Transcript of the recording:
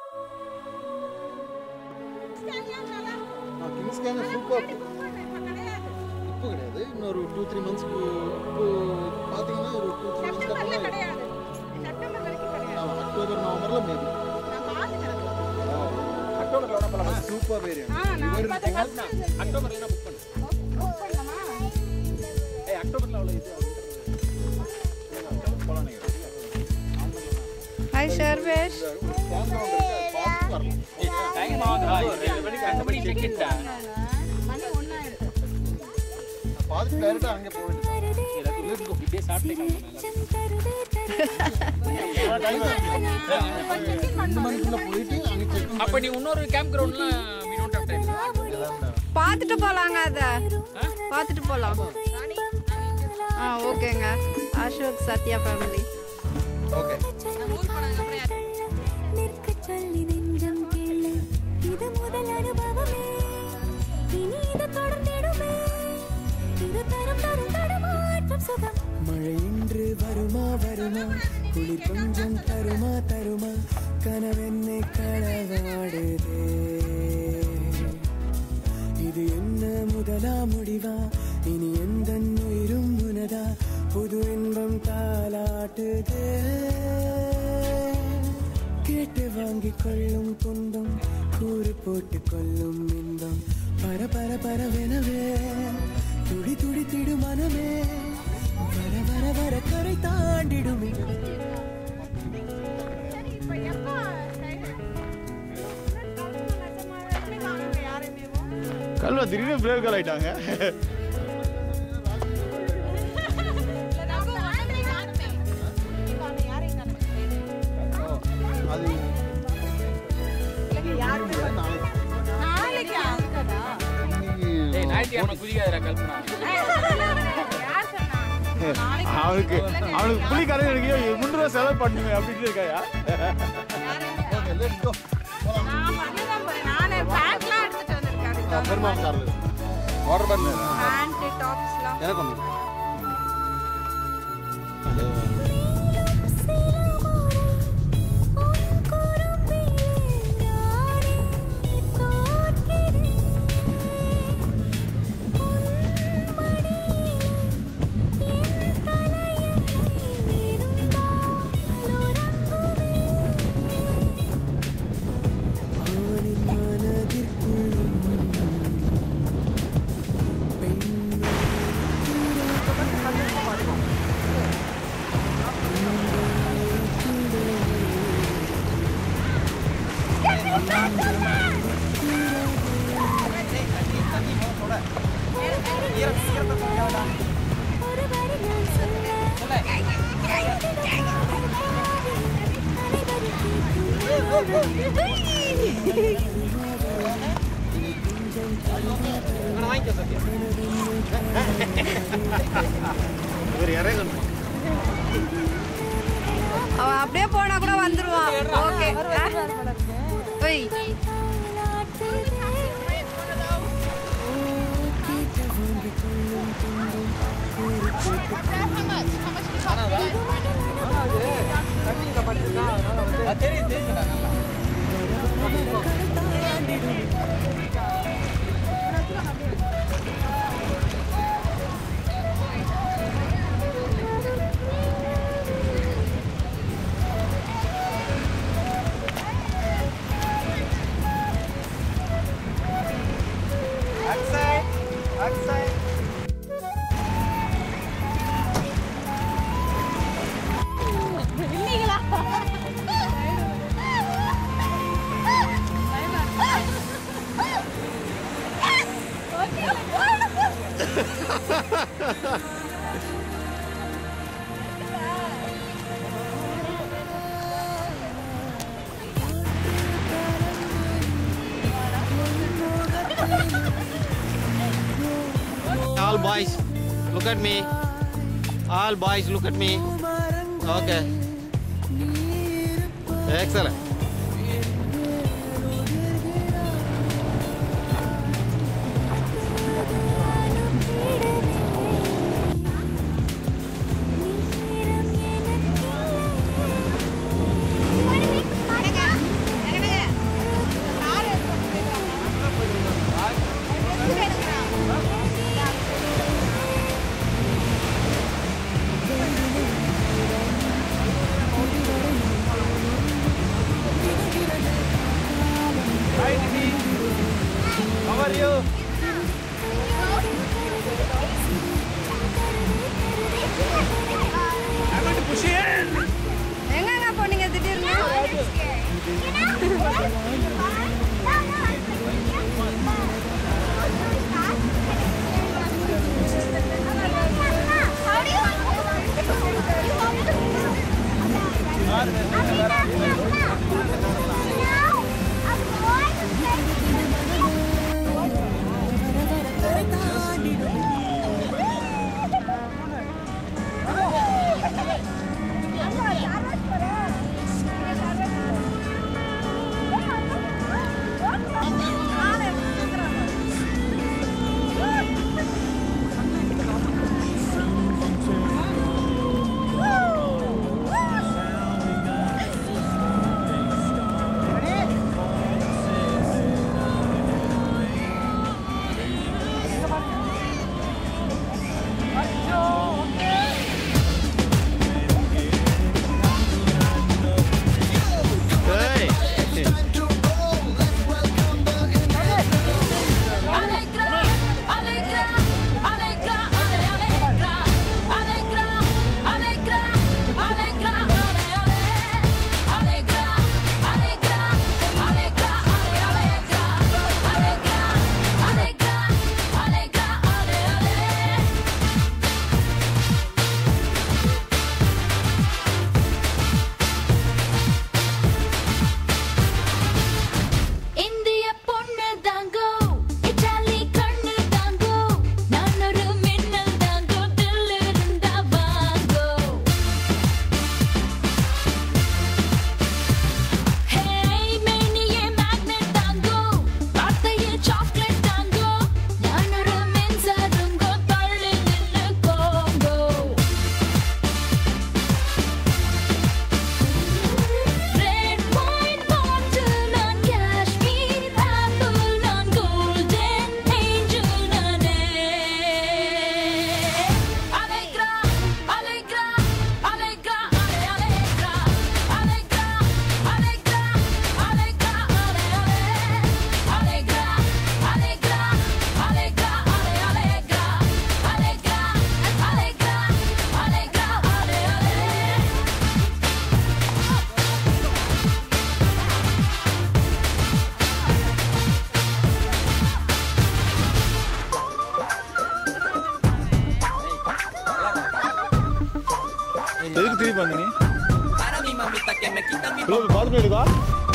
King scan super இப்போ கிடையாது இன்னொரு டூ த்ரீ மந்த்ஸ்க்கு இப்போ பார்த்தீங்கன்னா ஒரு டூ த்ரீ மந்த்ஸ்க்கு அப்புறம் ஆமாம் அக்டோபர் நவம்பரில் மேபி அக்டோபர்ல வேணா போலாம் சூப்பர் வேரியன்ட் அக்டோபர்ல என்ன புக் பண்ணு ஏய் அக்டோபர்ல அவ்வளவு இது அக்டோபர் போலாம் நீங்க ஹாய் சர்வேஷ் கேமரா வந்து பார்த்து வரலாம் டைம் ஆகுது ரெண்டு மணிக்கு ரெண்டு மணிக்கு செக் இன் பார்த்துட்டு டேரெக்டாக அங்கே போக வேண்டியது இப்படியே சாப்பிட்டு ரெண்டு மணிக்குள்ளே போயிட்டு அங்கே செக் அப்ப நீ இன்னொரு கேம்ப் கிரவுண்ட்ல we don't have time பார்த்துட்டு போலாங்க அத பார்த்துட்டு போலாம் ஆ ஓகேங்க அசோக் சத்யா ஃபேமிலி ஓகே நிற்கச் சொல்லி நெஞ்சம் கேளு இது முதல் அனுபவமே இனி இது தொடர்ந்திடுமே இது தரும் தரும் தடுமாற்றம் சுகம் மழை இன்று வருமா வருமா குளிர் கொஞ்சம் தருமா தருமா கனவென்னை களவாடுதே இது என்ன முதலா முடிவா இனி எந்த உயிரும் உனதா புது இன்பம் தாலாட்டுதே கேட்டு வாங்கிக் கொள்ளும் துன்பம் கூறு போட்டு கொள்ளும் இன்பம் பர பர பரவெனவே துடி துடி திடு மனமே வர வர வர கரை தாண்டிடுமே கல்வா திடீர்னு பிரேக் கால் ஆயிட்டாங்க அது ஏய் ஞாயிற்றுக்கிழமை குதிக்காதடா கல்பனா அவனுக்கு அவனுக்கு புளி கரை எடுக்க முந்நூறு ரூபா செலவு பண்ணுங்க அப்படின்னு இருக்காயா ஓகே லெட்ஸ் கோ பெருமா காரில் வாட்டர் பாட்டில் எனக்கு ஒன்று அவனின் மனதிற்குள்ளும் பெண்மை ஒரு வரி நான் சொல்ல இவர் இறங்கணும் அவன் அப்படியே போனா கூட வந்துருவான் ஓகே ஒய் தெரியும் தெரியும்டா நல்லா அக்ஸாய் அக்ஸாய் All boys, look at me. All boys, look at me. Okay. Excellent. இந்திய பொண்ணு தாங்கோ இட்டாலி கண்ணு தாங்கோ நான் ஒரு மின்னல் தாங்கோ தில் இருந்தா வாங்கோ ஹே மேனியே மேக்னெட் தாங்கோ வார்த்தையே சாக்லேட் தாங்கோ நான் ஒரு மின்சாரங்கோ தள்ளி நின்னு கோங்கோ ரெட் ஒயின் பாட்டில் நான் காஷ்மீர் ஆப்பிள் நான் கோல்டன் ஏஞ்சல் நானே அலைக்ரா அலைக்ரா அலைக்ரா அலை அலைக்ரா அலைக்ரா அலைக்ரா அலைக்ரா அலை அலை அலைக்ரா அலைக்ரா அலைக்ரா அலை அலைக்ரா அலைக்ரா அலைக்ரா அலைக்ரா அலை அலை எதுக்கு திருப்பி வந்த நீ உள்ள போய் பாத்ரூம் எடுக்கா